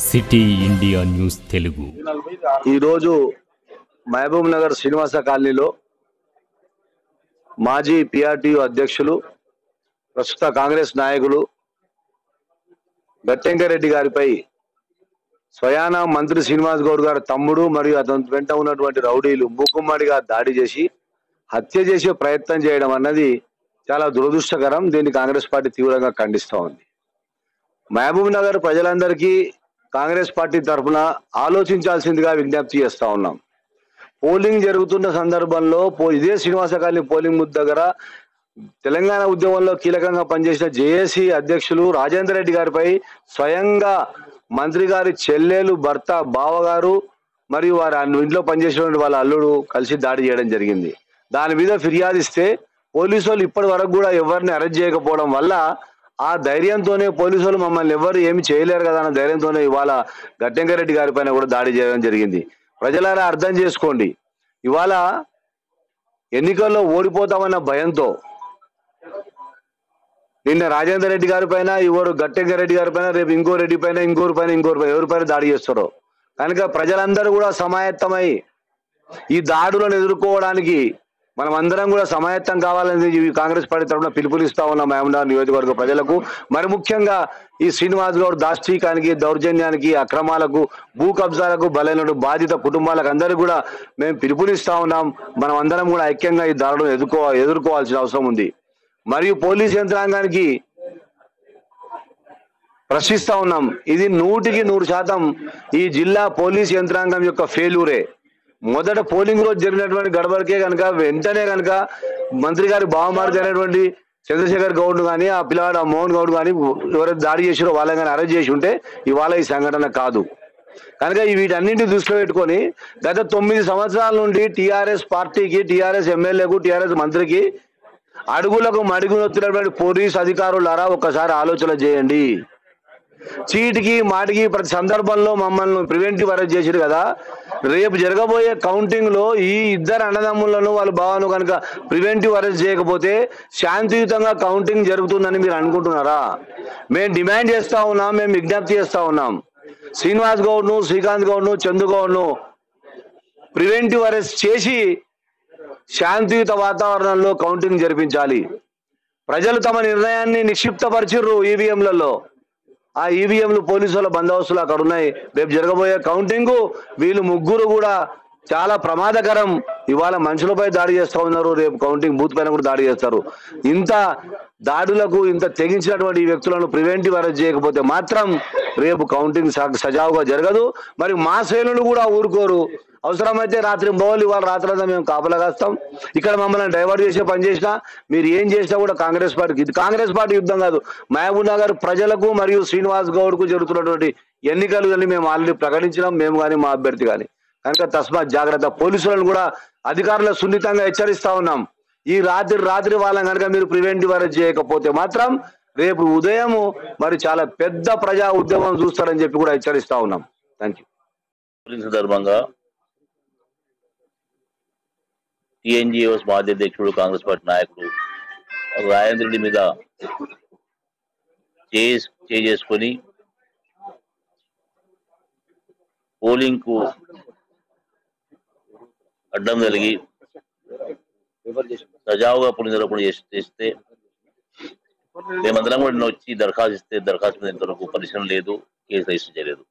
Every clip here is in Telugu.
సిటీ ఇండియా న్యూస్ తెలుగు ఈరోజు మహబూబ్ నగర్ శ్రీనివాస కాలనీలో మాజీ పిఆర్టీయు అధ్యక్షులు ప్రస్తుత కాంగ్రెస్ నాయకులు గట్టెంకరెడ్డి గారిపై స్వయాన మంత్రి శ్రీనివాస్ గౌడ్ గారి తమ్ముడు మరియు అతని వెంట ఉన్నటువంటి రౌడీలు మూకుమ్మడిగా దాడి చేసి హత్య చేసే ప్రయత్నం చేయడం అన్నది చాలా దురదృష్టకరం దీన్ని కాంగ్రెస్ పార్టీ తీవ్రంగా ఖండిస్తూ ఉంది మహబూబ్ నగర్ ప్రజలందరికీ కాంగ్రెస్ పార్టీ తరఫున ఆలోచించాల్సిందిగా విజ్ఞప్తి చేస్తా ఉన్నాం పోలింగ్ జరుగుతున్న సందర్భంలో పో- ఇదే శ్రీనివాస కాలనీ పోలింగ్ బూత్ దగ్గర తెలంగాణ ఉద్యమంలో కీలకంగా పనిచేసిన జేఏసీ అధ్యక్షులు రాజేందర్ రెడ్డి గారిపై స్వయంగా మంత్రి గారి చెల్లెలు భర్త బావగారు మరియు వారి అన్న- ఇంట్లో పనిచేసినటువంటి వాళ్ళ అల్లుడు కలిసి దాడి చేయడం జరిగింది దాని మీద ఫిర్యాదు ఇస్తే పోలీసు వాళ్ళు ఇప్పటి వరకు కూడా ఎవరిని అరెస్ట్ చేయకపోవడం వల్ల ఆ ధైర్యంతోనే పోలీసు వాళ్ళు మమ్మల్ని ఎవరు ఏమి చేయలేరు కదా అన్న ధైర్యంతోనే ఇవాళ గట్టెంకరెడ్డి గారి పైన కూడా దాడి చేయడం జరిగింది ప్రజలారా అర్థం చేసుకోండి ఇవాళ ఎన్నికల్లో ఓడిపోతామన్న భయంతో నిన్న రాజేందర్ రెడ్డి గారి పైన ఎవరు గట్టెంకర్ రెడ్డి గారి పైన రేపు ఇంకో రెడ్డి పైన ఇంకోరి పైన ఇంకోరి పైన ఎవరి పైన దాడి చేస్తారో కనుక ప్రజలందరూ కూడా సమాయత్తమై ఈ దాడులను ఎదుర్కోవడానికి మనం అందరం కూడా సమాయత్తం కావాలని ఈ కాంగ్రెస్ పార్టీ తరఫున పిలుపునిస్తా ఉన్నాం మహమూదాబాద్ నియోజకవర్గ ప్రజలకు మరి ముఖ్యంగా ఈ శ్రీనివాస్ గౌడ్ దాష్టీకానికి దౌర్జన్యానికి అక్రమాలకు భూ కబ్జాలకు బలైన బాధిత కుటుంబాలకు అందరికీ కూడా మేము పిలుపునిస్తా ఉన్నాం మనం అందరం కూడా ఐక్యంగా ఈ దాడులను ఎదుర్కో ఎదుర్కోవాల్సిన అవసరం ఉంది మరియు పోలీస్ యంత్రాంగానికి ప్రశ్నిస్తా ఉన్నాం ఇది నూటికి నూరు శాతం ఈ జిల్లా పోలీస్ యంత్రాంగం యొక్క ఫెయిల్యూరే మొదట పోలింగ్ రోజు జరిగినటువంటి గడబడికే కనుక వెంటనే కనుక మంత్రి గారి బావమార్చి అయినటువంటి చంద్రశేఖర్ గౌడ్ కానీ ఆ పిల్లవాడు ఆ మోహన్ గౌడ్ కానీ ఎవరైతే దాడి చేసిరో వాళ్ళని కానీ అరెస్ట్ చేసి ఉంటే ఇవాళ ఈ సంఘటన కాదు కనుక ఈ వీటన్నింటి దృష్టిలో పెట్టుకొని గత తొమ్మిది సంవత్సరాల నుండి టీఆర్ఎస్ పార్టీకి టీఆర్ఎస్ ఎమ్మెల్యేకు టీఆర్ఎస్ మంత్రికి అడుగులకు మడుగునొత్తినటువంటి పోలీస్ అధికారులారా ఒక్కసారి ఆలోచన చేయండి చీటికి మాటికి ప్రతి సందర్భంలో మమ్మల్ని ప్రివెంటివ్ అరెస్ట్ చేసారు కదా రేపు జరగబోయే కౌంటింగ్ లో ఈ ఇద్దరు అన్నదమ్ములను వాళ్ళ భావను కనుక ప్రివెంటివ్ అరెస్ట్ చేయకపోతే శాంతియుతంగా కౌంటింగ్ జరుగుతుందని మీరు అనుకుంటున్నారా మేము డిమాండ్ చేస్తా ఉన్నాం మేము విజ్ఞప్తి చేస్తా ఉన్నాం శ్రీనివాస్ గౌడ్ను శ్రీకాంత్ గౌడ్ను చందు గౌడ్ను ప్రివెంటివ్ అరెస్ట్ చేసి శాంతియుత వాతావరణంలో కౌంటింగ్ జరిపించాలి ప్రజలు తమ నిర్ణయాన్ని నిక్షిప్తపరిచిర్రు ఈవీఎంలలో ఆ ఈవీఎంలు పోలీసుల బందోబస్తులు అక్కడ ఉన్నాయి రేపు జరగబోయే కౌంటింగ్ వీళ్ళు ముగ్గురు కూడా చాలా ప్రమాదకరం ఇవాళ మనుషులపై దాడి చేస్తా ఉన్నారు రేపు కౌంటింగ్ బూత్ పైన కూడా దాడి చేస్తారు ఇంత దాడులకు ఇంత తెగించినటువంటి ఈ వ్యక్తులను ప్రివెంటివ్ అరెస్ట్ చేయకపోతే మాత్రం రేపు కౌంటింగ్ స- సజావుగా జరగదు మరి మా శ్రేణులు కూడా ఊరుకోరు అవసరమైతే రాత్రి బోవాలి ఇవాళ రాత్రి అంతా మేము కాపలా కాస్తాం ఇక్కడ మమ్మల్ని డైవర్ట్ చేసే పని చేసినా మీరు ఏం చేసినా కూడా కాంగ్రెస్ పార్టీకి ఇది కాంగ్రెస్ పార్టీ యుద్ధం కాదు మహబూబ్ నగర్ ప్రజలకు మరియు శ్రీనివాస్ గౌడ్ కు జరుగుతున్నటువంటి ఎన్నికలు అని మేము ఆల్రెడీ ప్రకటించినాం మేము కానీ మా అభ్యర్థి కానీ కనుక తస్మాత్ జాగ్రత్త పోలీసులను కూడా అధికారులు సున్నితంగా హెచ్చరిస్తా ఉన్నాం ఈ రాత్రి రాత్రి వాళ్ళని కనుక మీరు ప్రివెంటివ్ అరెస్ట్ చేయకపోతే మాత్రం రేపు ఉదయం మరి చాలా పెద్ద ప్రజా ఉద్యమం చూస్తారని చెప్పి కూడా హెచ్చరిస్తా ఉన్నాం థ్యాంక్ యూ పోలింగ్ సందర్భంగా టిఎన్జిఓస్ మాజీ అధ్యక్షుడు కాంగ్రెస్ పార్టీ నాయకుడు రాజేంద్ర రెడ్డి మీద చేస్- చేసుకొని పోలింగ్ కు అడ్డం కలిగి సజావుగా పోలింగ్ జరగకుండా చేస్- చేస్తే మేమందరం కూడా నిన్న వచ్చి దరఖాస్తు ఇస్తే దరఖాస్తు మీద ఇంతవరకు పరిశ్రమ లేదు కేసు రిజిస్టర్ చేయలేదు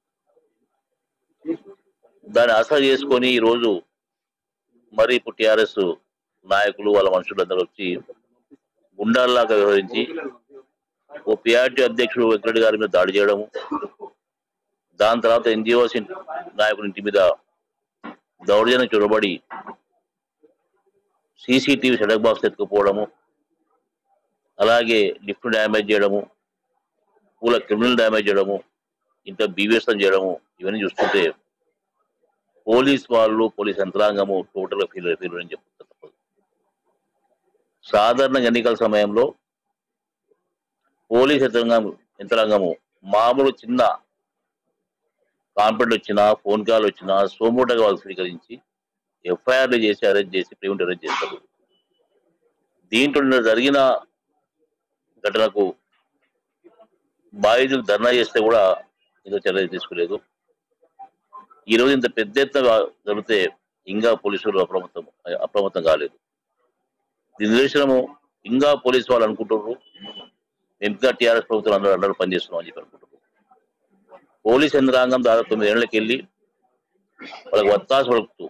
దాన్ని ఆసరా చేసుకొని ఈ రోజు మరి ఇప్పుడు టిఆర్ఎస్ నాయకులు వాళ్ళ మనుషులందరూ వచ్చి గుండాల్లాగా వ్యవహరించి ఓ పిఆర్టీ అధ్యక్షుడు వెంకరెడ్డి గారి మీద దాడి చేయడము దాని తర్వాత ఎన్జిఓస్ నాయకుడి ఇంటి మీద దౌర్జన్యం చొరబడి సీసీటీవీ సెటక్ బాక్స్ ఎత్తుకుపోవడము అలాగే లిఫ్ట్ డ్యామేజ్ చేయడము పూల క్రిమినల్ డ్యామేజ్ చేయడము ఇంత బీవేసం చేయడము ఇవన్నీ చూస్తుంటే పోలీస్ వాళ్ళు పోలీస్ యంత్రాంగము టోటల్ ఫీల్ ఫీల్ అని చెప్తారు తప్పదు సాధారణ ఎన్నికల సమయంలో పోలీస్ యంత్రాంగం యంత్రాంగము మామూలు చిన్న కాంప్లైంట్ వచ్చినా ఫోన్ కాల్ వచ్చినా సోమోటగా వాళ్ళు స్వీకరించి ఎఫ్ఐఆర్లు చేసి అరెస్ట్ చేసి ప్రివెంట్ అరెస్ట్ చేస్తారు దీంట్లో నిన్న జరిగిన ఘటనకు బాధితులు ధర్నా చేస్తే కూడా ఇంకా చర్యలు తీసుకోలేదు ఈ రోజు ఇంత పెద్ద ఎత్తున జరిగితే ఇంకా పోలీసులు అప్రమత్తం అప్రమత్తం కాలేదు దీని నిదర్శనము ఇంకా పోలీసు వాళ్ళు అనుకుంటున్నారు మేము ఇంకా టీఆర్ఎస్ ప్రభుత్వం అందరూ అందరూ పనిచేస్తున్నాం అని చెప్పి అనుకుంటున్నారు పోలీస్ యంత్రాంగం దాదాపు తొమ్మిది ఏళ్ళకి వెళ్ళి వాళ్ళకి వత్తాసు పలుకుతూ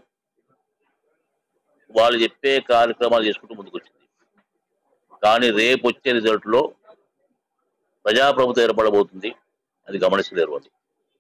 వాళ్ళు చెప్పే కార్యక్రమాలు చేసుకుంటూ ముందుకు వచ్చింది కానీ రేపు వచ్చే రిజల్ట్ లో ప్రజాప్రభుత్వం ఏర్పడబోతుంది అది గమనించలేరు అది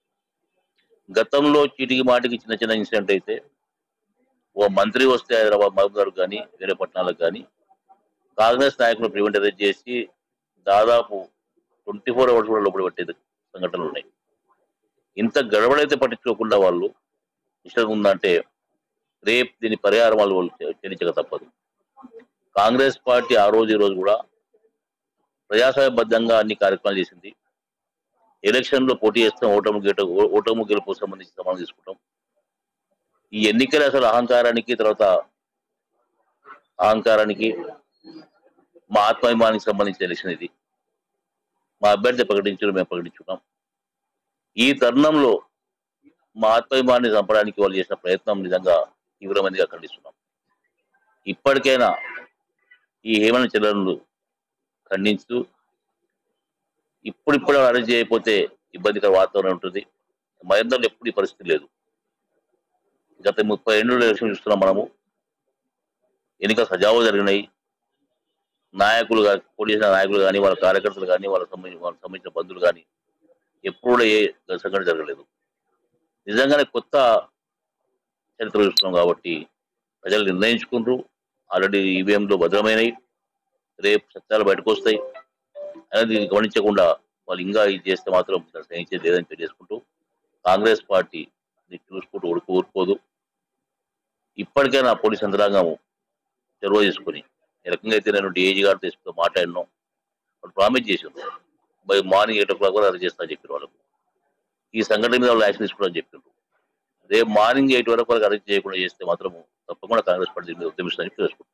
గతంలో చీటికి మాటికి చిన్న చిన్న ఇన్సిడెంట్ అయితే ఓ మంత్రి వస్తే హైదరాబాద్ మహబూబ్ కానీ వేరే పట్టణాలకు కానీ కాంగ్రెస్ నాయకులు ప్రివెంట్ అరెస్ట్ చేసి దాదాపు ట్వంటీ ఫోర్ అవర్స్ కూడా లోపల పెట్టేది సంఘటనలు ఉన్నాయి ఇంత గడబడైతే పట్టించుకోకుండా వాళ్ళు ఇష్టం ఉందంటే రేపు దీని పరిహారం వాళ్ళు వాళ్ళు చెల్లించక తప్పదు కాంగ్రెస్ పార్టీ ఆ రోజు ఈ రోజు కూడా ప్రజాస్వామ్యబద్ధంగా అన్ని కార్యక్రమాలు చేసింది ఎలక్షన్ లో పోటీ చేస్తాం ఓటము గేట ఓటము గెలుపు సంబంధించి సమానం తీసుకుంటాం ఈ ఎన్నికలు అసలు అహంకారానికి తర్వాత అహంకారానికి మా ఆత్మాభిమానానికి సంబంధించిన ఎలక్షన్ ఇది మా అభ్యర్థి ప్రకటించడం మేము ప్రకటించుకున్నాం ఈ తరుణంలో మా ఆత్మాభిమానాన్ని చంపడానికి వాళ్ళు చేసిన ప్రయత్నం నిజంగా తీవ్రమైనదిగా ఖండిస్తున్నాం ఇప్పటికైనా ఈ హేమంత్ చర్యలను ఖండిస్తూ ఇప్పుడిప్పుడు అరెస్ట్ చేయకపోతే ఇబ్బందికర వాతావరణం ఉంటుంది మరింతలో ఎప్పుడు ఈ పరిస్థితి లేదు గత ముప్పై ఏళ్ళు ఎలక్షన్ చూస్తున్నాం మనము ఎన్నిక సజావు జరిగినాయి నాయకులు గా- పోటీ చేసిన నాయకులు కానీ వాళ్ళ కార్యకర్తలు కానీ వాళ్ళ సంబంధించిన వాళ్ళకి సంబంధించిన బంధువులు కానీ ఎప్పుడు కూడా ఏ సంఘటన జరగలేదు నిజంగానే కొత్త చరిత్ర చూస్తున్నాం కాబట్టి ప్రజలు నిర్ణయించుకుంటారు ఆల్రెడీ ఈవీఎంలో భద్రమైనవి రేపు సత్యాలు బయటకు వస్తాయి అనేది గమనించకుండా వాళ్ళు ఇంకా ఇది చేస్తే మాత్రం సహించేది లేదని తెలియజేసుకుంటూ కాంగ్రెస్ పార్టీ ఇది చూసుకుంటూ ఊరుకు ఊరుకోదు ఇప్పటికైనా పోలీస్ యంత్రాంగం చొరవ చేసుకుని ఈ రకంగా అయితే నేను డిఐజీ గారితో తీసుకుంటూ మాట్లాడినాం వాళ్ళు ప్రామిస్ చేసిండ్రు by morning eight o'clock వరకు అరెస్ట్ చేస్తా చెప్పారు వాళ్ళకు ఈ సంఘటన మీద వాళ్ళు యాక్షన్ తీసుకుంటారని చెప్పిండ్రు రేపు మార్నింగ్ ఎయిట్ వరకు వరకు అరెస్ట్ చేయకుండా చేస్తే మాత్రం తప్పకుండా కాంగ్రెస్ పార్టీ దీని మీద ఉద్యమిస్తుందని తెలుసుకుంటాం